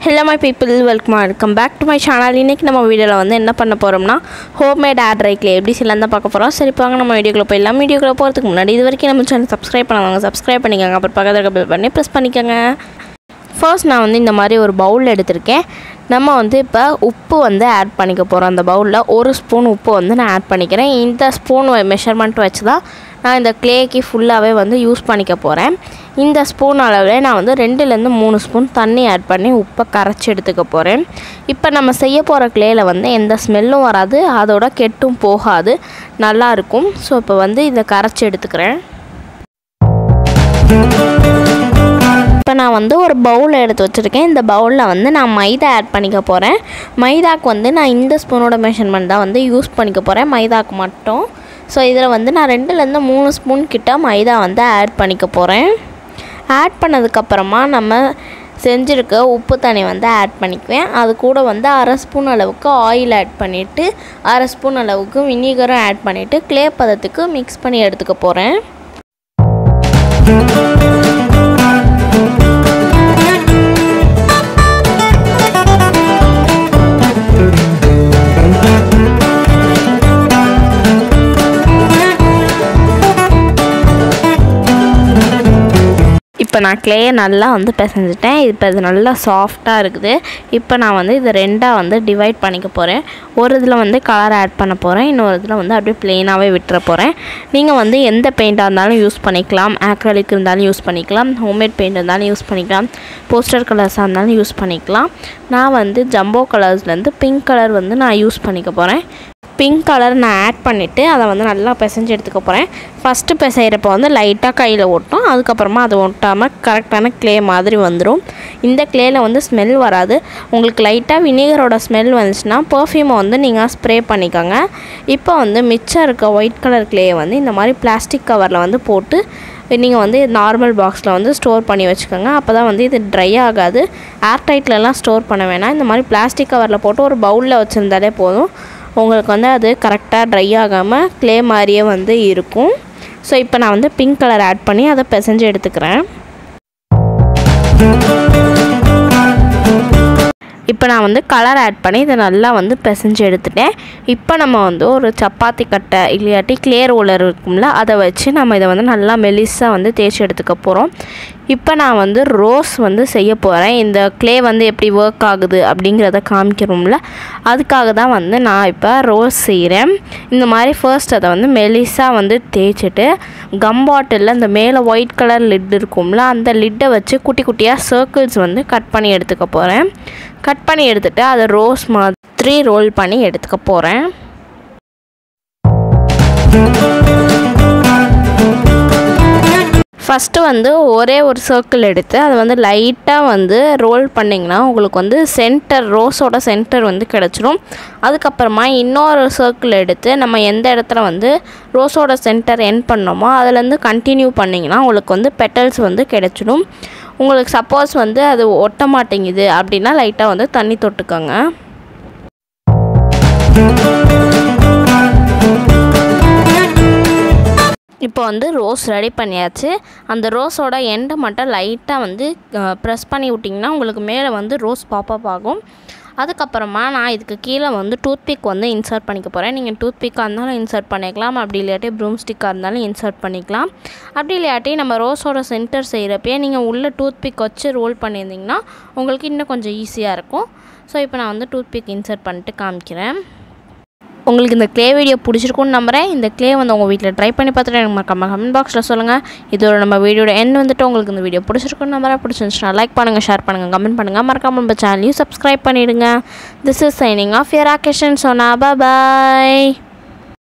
hello my people welcome welcome back to my channel இன்றைக்கி நம்ம வீடியோவில் வந்து என்ன பண்ண போகிறோம்னா ஹோம்மேட் ஆட் ரைக்கில் எப்படி சிலந்தான் தான் பார்க்க போகிறோம் சரி வாங்க நம்ம வீடியோக்குள்ள போயிடலாம் வீடியோக்குள்ள போகிறதுக்கு முன்னாடி இது வரைக்கும் நம்ம சேனல் சப்ஸ்கிரைப் பண்ணாங்க சப்ஸ்கிரைப் பண்ணிக்கோங்க அப்புறம் பக்கத்தில் இருக்க பில் பண்ணி ப்ரெஸ் பண்ணிக்கோங்க ஃபர்ஸ்ட் நான் வந்து இந்த மாதிரி ஒரு பவுல் எடுத்திருக்கேன் நம்ம வந்து இப்போ உப்பு வந்து ஆட் பண்ணிக்க போகிறோம் அந்த பவுலில் ஒரு ஸ்பூன் உப்பு வந்து நான் ஆட் பண்ணிக்கிறேன் இந்த ஸ்பூன் மெஷர்மெண்ட் வச்சு தான் நான் இந்த க்ளேக்கு ஃபுல்லாகவே வந்து யூஸ் பண்ணிக்க போகிறேன் இந்த ஸ்பூன் அளவில் நான் வந்து ரெண்டுலேருந்து மூணு ஸ்பூன் தண்ணி ஆட் பண்ணி உப்பை கரைச்சி எடுத்துக்க போகிறேன் இப்போ நம்ம செய்ய போகிற க்ளேயில் வந்து எந்த ஸ்மெல்லும் வராது அதோட கெட்டும் போகாது நல்லாயிருக்கும் ஸோ இப்போ வந்து இதை கரைச்சி எடுத்துக்கிறேன் இப்போ நான் வந்து ஒரு பவுல் எடுத்து வச்சுருக்கேன் இந்த பவுலில் வந்து நான் மைதா ஆட் பண்ணிக்க போகிறேன் மைதாக்கு வந்து நான் இந்த ஸ்பூனோட மெஷர்மெண்ட் தான் வந்து யூஸ் பண்ணிக்க போகிறேன் மைதாக்கு மட்டும் ஸோ இதில் வந்து நான் ரெண்டுலேருந்து மூணு ஸ்பூன் கிட்ட மைதா வந்து ஆட் பண்ணிக்க போகிறேன் ஆட் பண்ணதுக்கப்புறமா நம்ம செஞ்சுருக்க உப்பு தண்ணி வந்து ஆட் பண்ணிக்குவேன் அது கூட வந்து அரை ஸ்பூன் அளவுக்கு ஆயில் ஆட் பண்ணிவிட்டு அரை ஸ்பூன் அளவுக்கு வினிகரும் ஆட் பண்ணிவிட்டு க்ளே பதத்துக்கு மிக்ஸ் பண்ணி எடுத்துக்க போகிறேன் இப்போ நான் க்ளேயை நல்லா வந்து பிசைஞ்சிட்டேன் இப்போ இது நல்லா சாஃப்டாக இருக்குது இப்போ நான் வந்து இதை ரெண்டாக வந்து டிவைட் பண்ணிக்க போகிறேன் ஒரு இதில் வந்து கலர் ஆட் பண்ண போகிறேன் இன்னொரு இதில் வந்து அப்படியே ப்ளெயினாகவே விட்டுற போகிறேன் நீங்கள் வந்து எந்த பெயிண்டாக இருந்தாலும் யூஸ் பண்ணிக்கலாம் ஆக்ரலிக் இருந்தாலும் யூஸ் பண்ணிக்கலாம் ஹோம்மேட் பெயிண்ட் இருந்தாலும் யூஸ் பண்ணிக்கலாம் போஸ்டர் கலர்ஸாக இருந்தாலும் யூஸ் பண்ணிக்கலாம் நான் வந்து ஜம்போ கலர்ஸ்லேருந்து பிங்க் கலர் வந்து நான் யூஸ் பண்ணிக்க போகிறேன் பிங்க் கலர் நான் ஆட் பண்ணிவிட்டு அதை வந்து நல்லா பிசைஞ்சு எடுத்துக்க போகிறேன் ஃபஸ்ட்டு பிசைகிறப்ப வந்து லைட்டாக கையில் ஒட்டும் அதுக்கப்புறமா அது ஒட்டாமல் கரெக்டான க்ளே மாதிரி வந்துடும் இந்த க்ளேயில் வந்து ஸ்மெல் வராது உங்களுக்கு லைட்டாக வினிகரோட ஸ்மெல் வந்துச்சுன்னா பர்ஃப்யூமை வந்து நீங்கள் ஸ்ப்ரே பண்ணிக்கோங்க இப்போ வந்து மிச்சம் இருக்க ஒயிட் கலர் க்ளேயை வந்து இந்த மாதிரி பிளாஸ்டிக் கவரில் வந்து போட்டு நீங்கள் வந்து நார்மல் பாக்ஸில் வந்து ஸ்டோர் பண்ணி வச்சுக்கோங்க அப்போ தான் வந்து இது ட்ரை ஆகாது ஏர்டைட்லலாம் ஸ்டோர் பண்ண வேணாம் இந்த மாதிரி பிளாஸ்டிக் கவரில் போட்டு ஒரு பவுலில் வச்சுருந்தாலே போதும் உங்களுக்கு வந்து அது கரெக்டாக ட்ரை ஆகாமல் க்ளே மாதிரியே வந்து இருக்கும் ஸோ இப்போ நான் வந்து பிங்க் கலர் ஆட் பண்ணி அதை பிசைஞ்சு எடுத்துக்கிறேன் இப்போ நான் வந்து கலர் ஆட் பண்ணி இதை நல்லா வந்து பிசைஞ்சு எடுத்துட்டேன் இப்போ நம்ம வந்து ஒரு சப்பாத்தி கட்டை இல்லையாட்டி க்ளே ரோலர் இருக்கும்ல அதை வச்சு நம்ம இதை வந்து நல்லா மெலிஸாக வந்து தேய்ச்சி எடுத்துக்க போகிறோம் இப்போ நான் வந்து ரோஸ் வந்து செய்ய போகிறேன் இந்த க்ளே வந்து எப்படி ஒர்க் ஆகுது அப்படிங்கிறத காமிக்கிறோம்ல அதுக்காக தான் வந்து நான் இப்போ ரோஸ் செய்கிறேன் இந்த மாதிரி ஃபர்ஸ்ட் அதை வந்து மெலிஸாக வந்து தேய்ச்சிட்டு கம் பாட்டிலில் இந்த மேலே ஒயிட் கலர் லிட் இருக்கும்ல அந்த லிட்டை வச்சு குட்டி குட்டியாக சர்க்கிள்ஸ் வந்து கட் பண்ணி எடுத்துக்க போகிறேன் கட் பண்ணி எடுத்துகிட்டு அதை ரோஸ் மாதிரி ரோல் பண்ணி எடுத்துக்க போகிறேன் ஃபஸ்ட்டு வந்து ஒரே ஒரு சர்க்கிள் எடுத்து அதை வந்து லைட்டாக வந்து ரோல் பண்ணிங்கன்னா உங்களுக்கு வந்து சென்டர் ரோஸோட சென்டர் வந்து கிடச்சிரும் அதுக்கப்புறமா இன்னொரு சர்க்கிள் எடுத்து நம்ம எந்த இடத்துல வந்து ரோஸோட சென்டர் என் பண்ணோமோ அதுலேருந்து கண்டினியூ பண்ணிங்கன்னா உங்களுக்கு வந்து பெட்டல்ஸ் வந்து கிடச்சிடும் உங்களுக்கு சப்போஸ் வந்து அது ஒட்ட மாட்டேங்குது அப்படின்னா லைட்டாக வந்து தண்ணி தொட்டுக்கோங்க இப்போ வந்து ரோஸ் ரெடி பண்ணியாச்சு அந்த ரோஸோட எண்டை மட்டும் லைட்டாக வந்து ப்ரெஸ் பண்ணி விட்டிங்கன்னா உங்களுக்கு மேலே வந்து ரோஸ் பாப்பப் ஆகும் அதுக்கப்புறமா நான் இதுக்கு கீழே வந்து டூத்பிக் வந்து இன்சர்ட் பண்ணிக்க போகிறேன் நீங்கள் டூத்பிக்காக இருந்தாலும் இன்சர்ட் பண்ணிக்கலாம் அப்படி இல்லாட்டி ப்ரூம் ஸ்டிக்காக இருந்தாலும் இன்சர்ட் பண்ணிக்கலாம் அப்படி இல்லாட்டி நம்ம ரோஸோட சென்டர் செய்கிறப்பயே நீங்கள் உள்ளே டூத்பிக் வச்சு ரோல் பண்ணியிருந்தீங்கன்னா உங்களுக்கு இன்னும் கொஞ்சம் ஈஸியாக இருக்கும் ஸோ இப்போ நான் வந்து டூத்பிக் இன்சர்ட் பண்ணிட்டு காமிக்கிறேன் உங்களுக்கு இந்த க்ளே வீடியோ பிடிச்சிருக்குன்னு நம்புகிறேன் இந்த க்ளே வந்து உங்கள் வீட்டில் ட்ரை பண்ணி பார்த்துட்டு எனக்கு மறக்காம கமெண்ட் பாக்ஸில் சொல்லுங்கள் இதோட நம்ம வீடியோட எண்ட் வந்துட்டு உங்களுக்கு இந்த வீடியோ பிடிச்சிருக்குன்னு நம்புறேன் பிடிச்சிருந்துச்சுன்னா லைக் பண்ணுங்கள் ஷேர் பண்ணுங்கள் கமெண்ட் பண்ணுங்கள் மறக்காம நம்ம சேனலையும் சப்ஸ்கிரைப் பண்ணிவிடுங்க this is signing off your ஆகேஷன் சொன்னா பாய்